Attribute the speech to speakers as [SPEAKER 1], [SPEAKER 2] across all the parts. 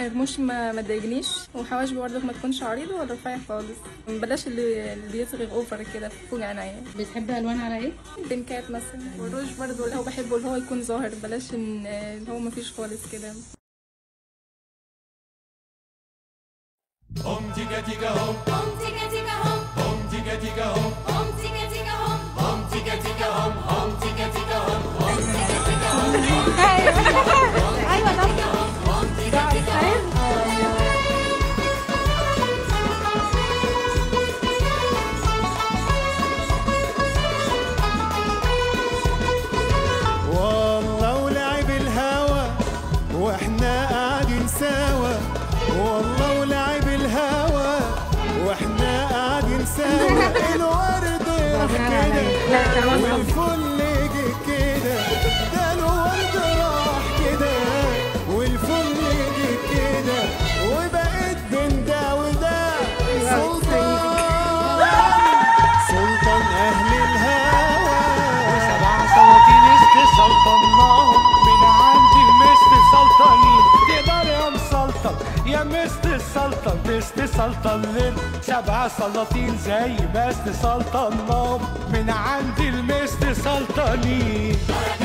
[SPEAKER 1] الرموش ما ما تضايقنيش وحواجبي برضه ما تكونش عريضه ولا رفيع خالص بلاش اللي اللي بيصغر اوفر كده فوق عينيا
[SPEAKER 2] بتحبي الوان على ايه
[SPEAKER 1] بنكات مثلا والروج برضه اللي هو بحبه اللي هو يكون ظاهر بلاش إن- اللي هو ما فيش خالص كده
[SPEAKER 3] Home tika tika home,
[SPEAKER 4] Home tika tika home,
[SPEAKER 3] home tika tika home,
[SPEAKER 4] home tika tika home,
[SPEAKER 3] home tika tika home, home tika tika home, home والله ولعب الهوى واحنا قاعدين سوا والله ولعب الهوى واحنا قاعدين سوا الورد راح كده والفل جه كده ده الورد راح كده والفل جه كده وبقيت بين ده وده سلطان سلطان اهل الهوى
[SPEAKER 5] سبع سلاطين استسلطناهم من عندي مست سلطانين تقدر يا مسلطن يا مست السلطن تستسلطن لنا سبع سلاطين زي ما استسلطناهم من عندي المست سلطانين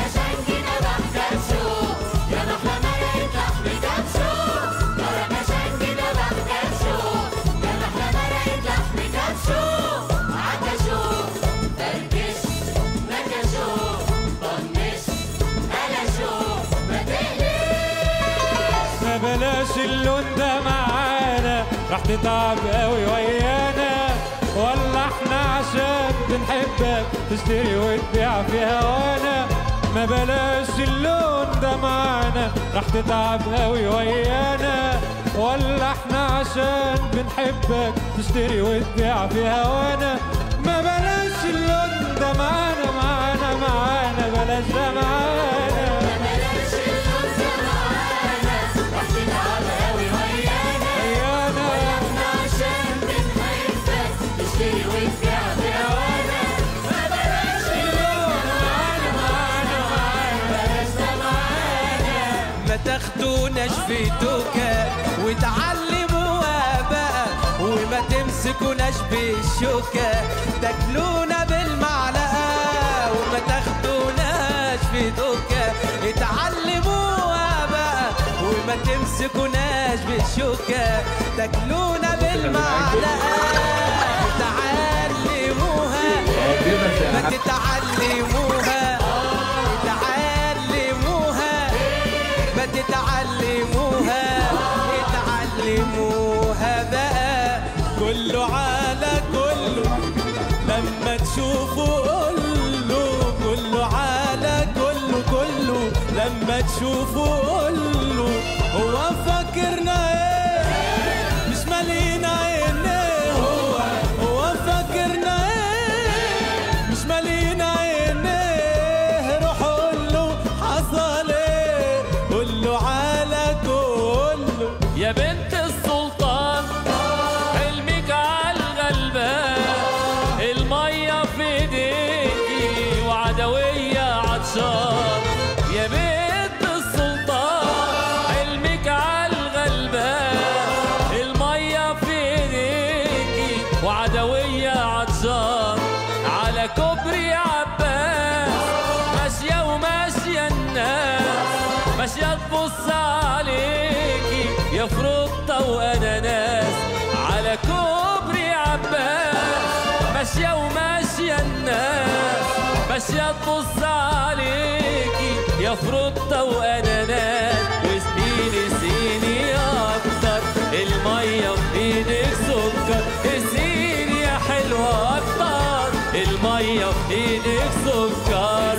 [SPEAKER 6] ما بلاش اللون ده معانا راح تتعب قوي ويانا ولا احنا عشان بنحبك تشتري وتبيع في هوانا ما بلاش اللون ده معانا راح تتعب قوي ويانا ولا احنا عشان بنحبك تشتري وتبيع في هوانا ما بلاش اللون ده معانا معانا معانا بلاش ده معانا ويانا
[SPEAKER 7] ما تاخدوناش في دوكا وتعلموها بقى وما تمسكوناش بالشوكة تاكلونا بالمعلقة وما تاخدوناش في دوكا اتعلموها بقى وما تمسكوناش بالشوكة تاكلونا بالمعلقة تعلموها ما تتعلموها تعلموها ما تتعلموها اتعلموها بقى كله على كله لما تشوفوا قولوا كله على كله كله لما تشوفوا قولوا هو فاكرنا ايه مش مالين عينيه هو هو فاكرنا ايه مش مالين عينيه روح قول له حصل ايه قول له على كله
[SPEAKER 6] يا بنت السلطان حلمك عالغلبان المية في ايديكي وعدوية عطشان يا بنت السلطان حلمك عالغلبان المية في ايديكي وعدوية عطشان على كوبري عباس ماشية وماشية الناس ماشية تبص عليكي يا فروتة وأناناس على كوبري عباس ماشية وماشية الناس ماشية تبص عليكي يا فروتة وأناناس واسقيني سيني أكتر المية في إيدك سكر اسقيني يا حلوة أكتر المية في إيدك سكر